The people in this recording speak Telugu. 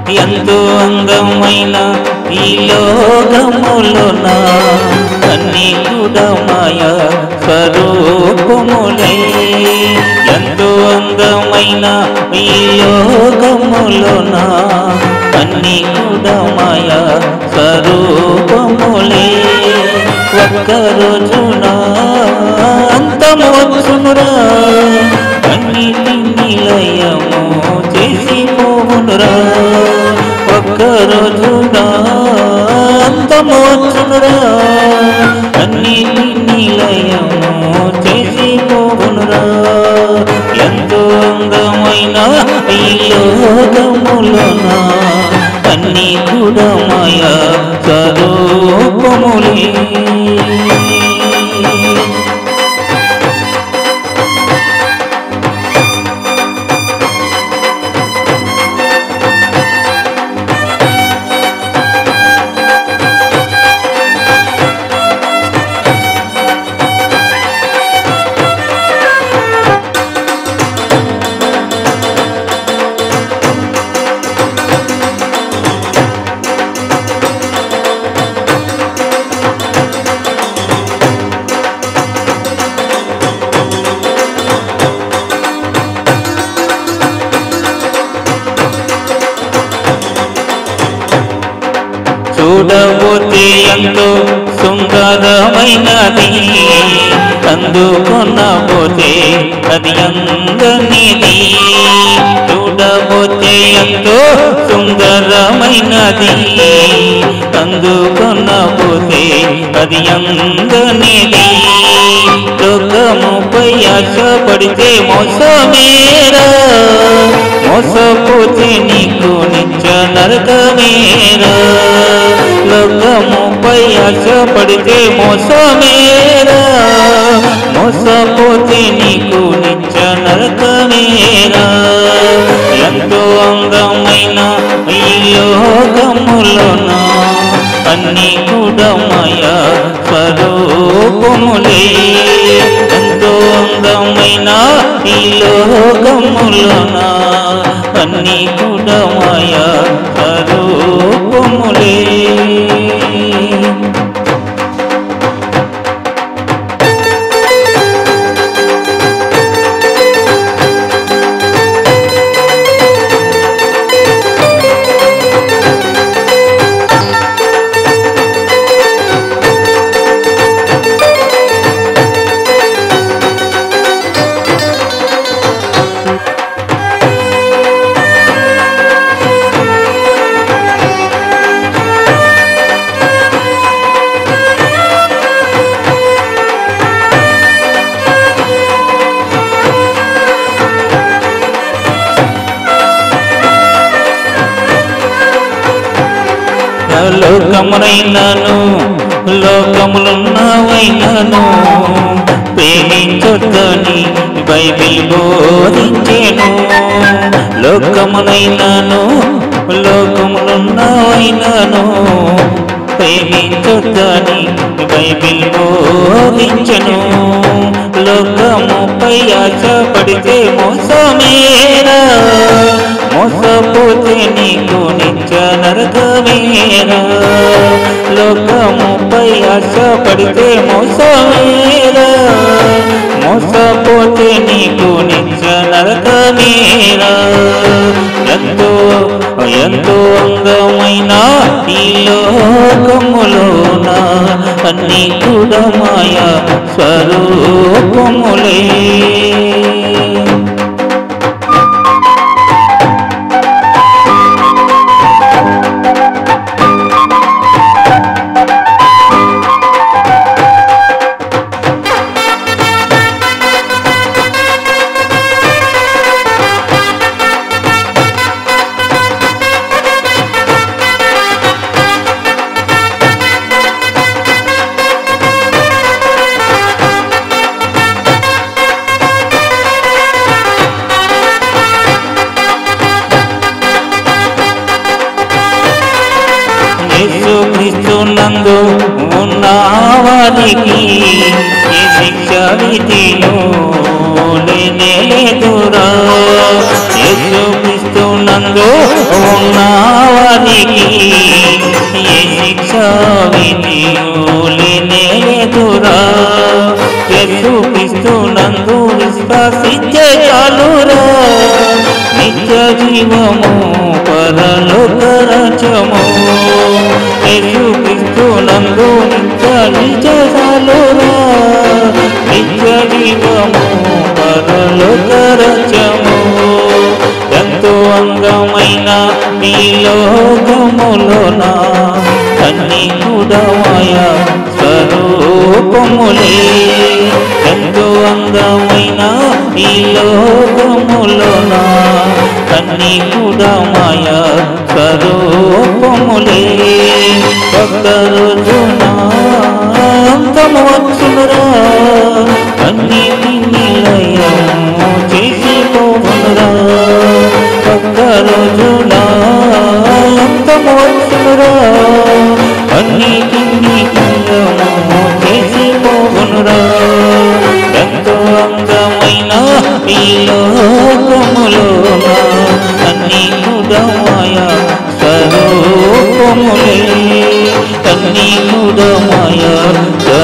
ఎంతో అందమైన ఈ లోకములోన అన్ని కూడా మాయా స్వరూపములే ఎంతో అందమైన ఈ లోకములోన అన్ని కూడా మాయా స్వరూపములే ఒక్క రోజున అంతమోచునురా అన్నిటి నిలయము చేసి పోవునురా ఒక్క రోజున అంతమోచునురా అన్నిటి నిలయము చేసి పోవునురా ఎంతో అందమైన ఈ లోకములోన అన్ని కూడా మాయా స్వరూపములే చూడబోతే ఎంతో సుందరమైనది అందుకున్నబోతే అది అందనిది చూడబోతే ఎంతో సుందరమైనది అందుకున్నబోతే అది అందనిది లోకముపై ఆశపడితే మోసమేరా మోసపోతే నీకు నిత్య నరకమేరా లోకముపై ఆశపడితే మోసమేరా మోసపోతే నీకు నిత్య నరకమేరా ఎంతో అందమైన ఈ లోకములోన అన్ని కూడా మాయా స్వరూపములే ఎంతో అందమైన ఈ లోకములోన అన్ని కూడా మాయా స్వరూపములే లోకమునైనాను లోకములున్నవైనాను ప్రేమించొద్దని బైబిల్ బోధించేను లోకమునైనాను లోకములున్నవైనాను ప్రేమించొద్దని బైబిల్ బోధించెను లోకముపై ఆశపడితే మోసమేరా మోసపోతే నీకు నిత్య నరకమేరా లోకముపై ఆశపడితే మోసమేరా మోసపోతే నీకు నిత్య నరకమేరా ఎంతో ఎంతో అందమైన ఈ లోకములోన అన్ని కూడా మాయా స్వరూపములే నందు ఉన్నవారికి ఏ శిక్ష విధియులినేదురా యేసు క్రీస్తు నందు విశ్వాసించే చాలురా నిత్య జీవము పరలోక రాజ్యము యేసు క్రీస్తు నందు నిత్య నిత్య చాలురా నిత్య జీవము పరలోక రాజ్యము ఎంతో అందమైన ఈ లోకములోన అన్ని కూడమాయ స్వరూపములే ఎంతో అందమైన ఈ లోకములోన అన్ని కూడమాయ స్వరూపములే ఒక్క రోజున అంతము వచ్చునురా అన్నిటి నిలయము చేసి పోవునురా ఒక్క రోజున అంతము వచ్చునురా అన్నిటి నిలయము చేసి పోవునురా ఎంతో అందమైన ఈ లోకములోన అన్ని కుడమాయ స్వరూపములే అన్ని కుడమాయ